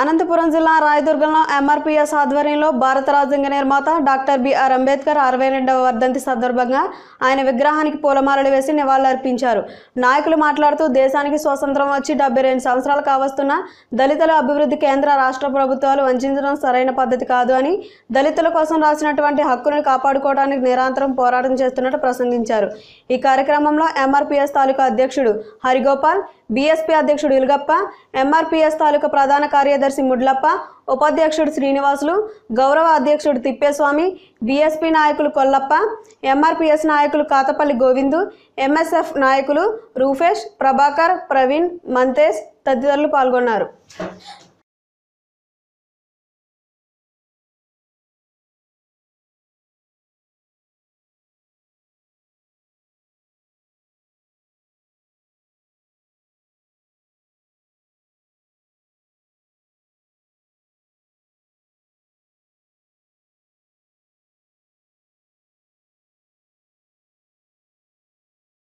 అనంతపురం జిల్లా రాయదుర్గంలో ఎంఆర్పీఎస్ ఆధ్వర్యంలో భారత రాజ్యాంగ నిర్మాత డాక్టర్ బిఆర్ అంబేద్కర్ అరవై రెండవ వర్ధంతి సందర్భంగా ఆయన విగ్రహానికి పూలమాలలు వేసి నివాళులర్పించారు నాయకులు మాట్లాడుతూ దేశానికి స్వతంత్రం వచ్చి డెబ్బై రెండు సంవత్సరాలు కావస్తున్న దళితుల అభివృద్ధి కేంద్ర రాష్ట్ర ప్రభుత్వాలు వంచడం సరైన పద్ధతి కాదు అని దళితుల కోసం రాసినటువంటి హక్కులను కాపాడుకోవడానికి నిరంతరం పోరాటం చేస్తున్నట్టు ప్రసంగించారు ఈ కార్యక్రమంలో ఎంఆర్పీఎస్ తాలూకా అధ్యక్షుడు హరిగోపాల్ బీఎస్పీ అధ్యక్షుడు ఇలుగప్ప ఎంఆర్పీఎస్ తాలూకా ప్రధాన కార్యదర్శి ముడ్లప్ప ఉపాధ్యక్షుడు శ్రీనివాసులు గౌరవ అధ్యక్షుడు తిప్పేస్వామి బీఎస్పీ నాయకులు కొల్లప్ప ఎంఆర్పీఎస్ నాయకులు కాతపల్లి గోవిందు ఎంఎస్ఎఫ్ నాయకులు రూఫేష్ ప్రభాకర్ ప్రవీణ్ మంతేష్ తదితరులు పాల్గొన్నారు